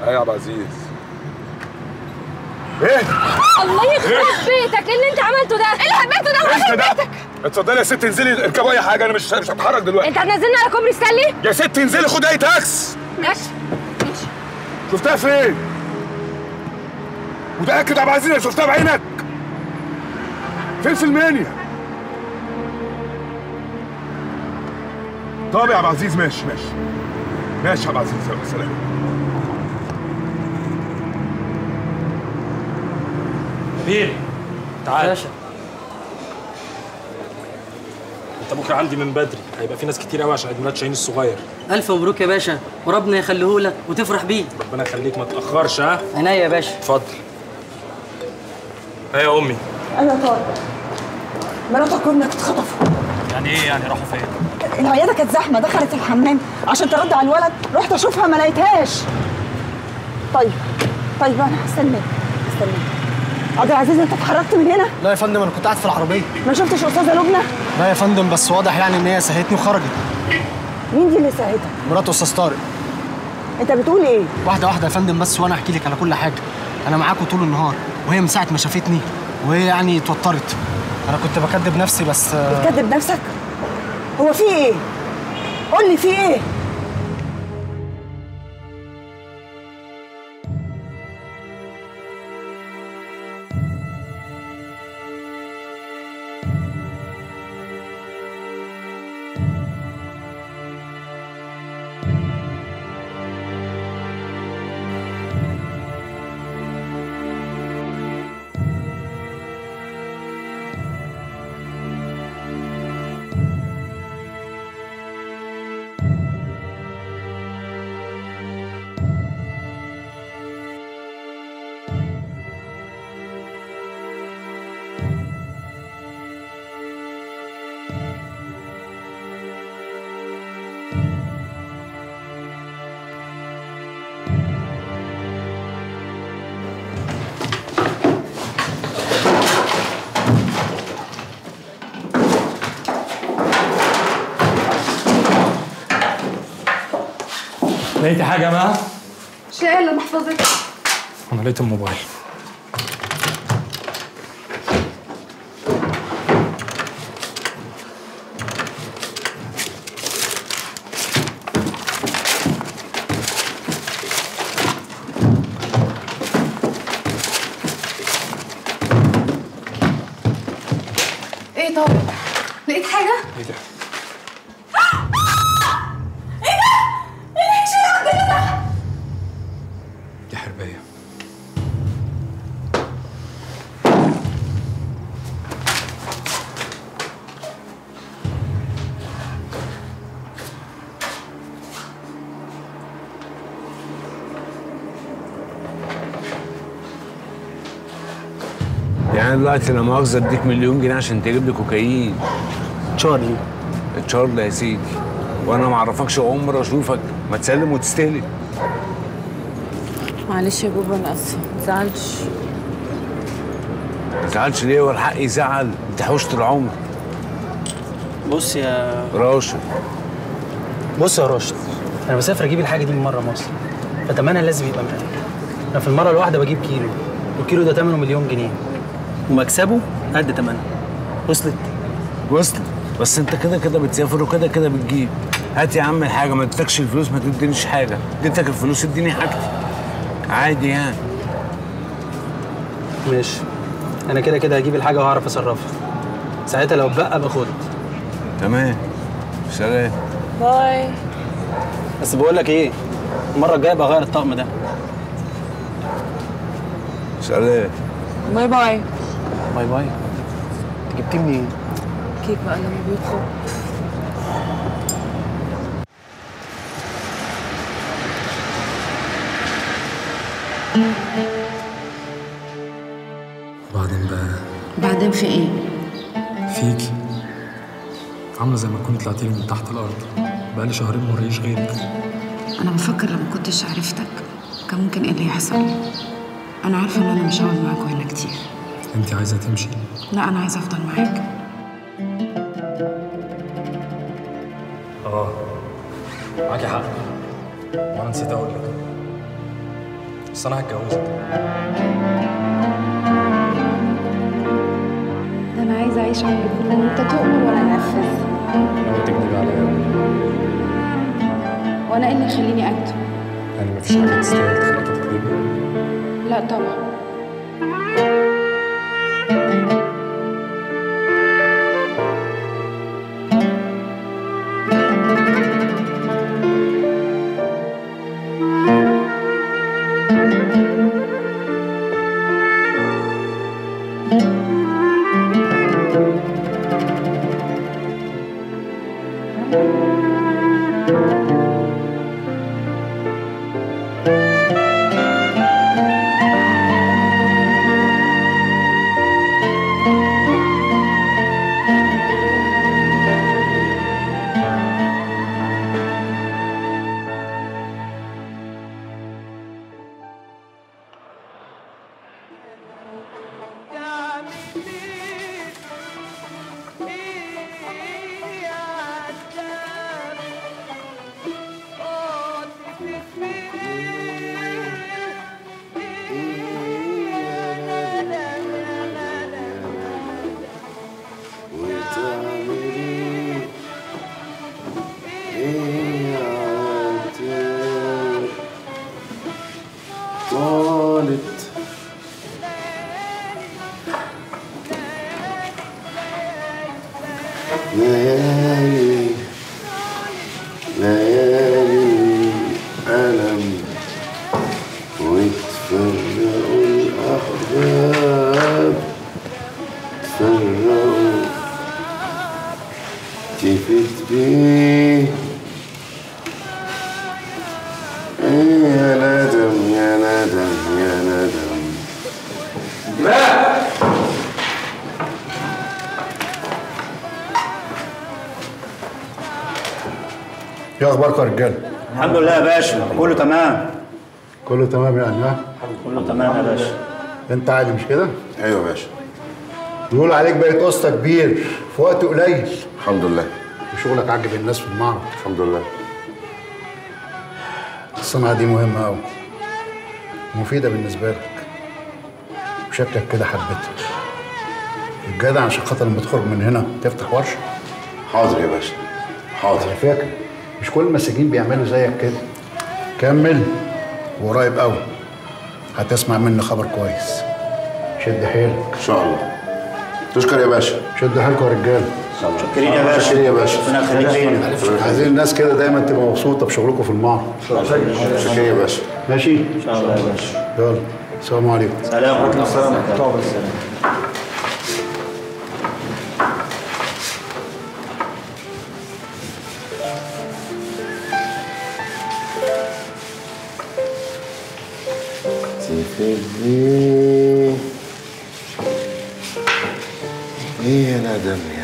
ايه يا عبد العزيز ايه الله يخرب بيتك ايه اللي انت عملته ده؟ ايه اللي عملته ده؟ انت يخرب ده بيتك اتفضلي يا ست انزلي اركبوا اي حاجه انا مش مش هتحرك دلوقتي انت هتنزلنا على كوبري ستانلي؟ يا ست انزلي خد اي تاكس ماشي ماشي شفتها فين متاكد يا عبد العزيز إنك شفتها بعينك فين في المنيا طب يا عبد العزيز ماشي ماشي ماشي يا عبد العزيز يلا سلام نبيل تعال باشا انت بكره عندي من بدري هيبقى في ناس كتير قوي عشان عيد ميلاد شاهين الصغير الف مبروك يا باشا وربنا يخليه لك وتفرح بيه ربنا يخليك ما تاخرش ها عينيا يا باشا اتفضل ايه يا امي ايوه يا طارق مراتك وابنك اتخطفوا يعني ايه يعني راحوا فين العياده كانت زحمه دخلت الحمام عشان ترد على الولد رحت اشوفها ما لقيتهاش طيب طيب انا هستناك هستناك عبد العزيز انت اتحركت من هنا لا يا فندم انا كنت قاعد في العربيه ما شفتش استاذه لبنى لا يا فندم بس واضح يعني ان هي سهتني وخرجت مين دي اللي ساعتها مرات استاذ طارق انت بتقول ايه واحده واحده يا فندم بس وانا احكي لك على كل حاجه انا معاكم طول النهار وهي من ساعه ما شافتني وهي يعني اتوترت انا كنت بكدب نفسي بس آه، بتكذب نفسك هو في ايه قول لي في ايه لقيتي حاجه يا جماعه مش لاقي الا محفظتي انا لقيت الموبايل ايه طارق؟ لقيت حاجة؟ ايه ده دي حربيه يعني دلوقتي لا مؤاخذة اديك مليون جنيه عشان تجيب لي كوكايين تشارلي تشارلي يا سيدي وانا ما اعرفكش عمر اشوفك ما تسلم وتستلم معلش يا بابا انا اسفه ما تزعلش ما تزعلش ليه ولا حق يزعل انت حوشت العمر بص يا راشد بص يا راشد انا بسافر اجيب الحاجه دي من مره مصر فتمنها لازم يبقى مقلق انا في المره الواحده بجيب كيلو والكيلو ده ثمنه مليون جنيه ومكسبه قد ثمنه وصلت وصل بس انت كده كده بتسافر وكده كده بتجيب هات يا عم الحاجه ما اديتكش الفلوس ما تدينيش حاجه اديتك الفلوس اديني حاجتي عادي يعني ماشي انا كده كده هجيب الحاجه وهعرف اصرفها ساعتها لو اتبقى باخد تمام سلام باي بس بقول لك ايه المره الجايه بغير غير الطقم ده سلام باي باي باي باي انت جبتيه منين كيف بقى لما بيطلب وبعدين بقى بعدين في ايه؟ فيكي عامله زي ما تكوني طلعتي لي من تحت الارض بقالي شهرين ما وريش غيرك انا بفكر لما كنتش عرفتك كان ممكن ايه اللي يحصل انا عارفه ان انا مش هقعد معاك هنا كتير انت عايزه تمشي لا انا عايزه افضل معاك اه معاكي حق وانا نسيت اقول لك بس انا هتجوزك ده انا عايزه اعيش على الجبن وانت تؤمر وانا انفذ لو تكدبي عليا وانا ايه اللي يخليني اكتب يعني مفيش حاجه تستاهل تخليكي تكدبي لا طبعا طالت ليالي ليالي ألم وتفرقوا الأحباب تفرقوا تفت بيه يا ندم يا ندم يا ندم ايه اخباركم يا رجاله؟ الحمد لله يا باشا كله تمام كله تمام يعني ها؟ كله تمام يا باشا انت عادي مش كده؟ ايوه يا باشا بيقول عليك بقيت قسطة كبير في وقت قليل الحمد لله وشغلك عاجب الناس في المعرض الحمد لله الصنعة دي مهمة أوي مفيدة بالنسبة لك وشكلك كده حبيتها الجدع عشان خاطر لما تخرج من هنا تفتح ورشة حاضر يا باشا حاضر على فكرة مش كل المساجين بيعملوا زيك كده كمل وقريب قوي هتسمع مني خبر كويس شد حيلك ان شاء الله تشكر يا باشا شد حيلكم يا رجاله شكرين يا باشا شكرين يا باشا ربنا يخليك لينا عايزين الناس كده دايما تبقى مبسوطة بشغلكم في المعرض شكرين يا باشا ماشي؟ ان شاء الله يا باشا يلا السلام عليكم سلام ورحمه الله وبركاته تفدي ايه يا ندم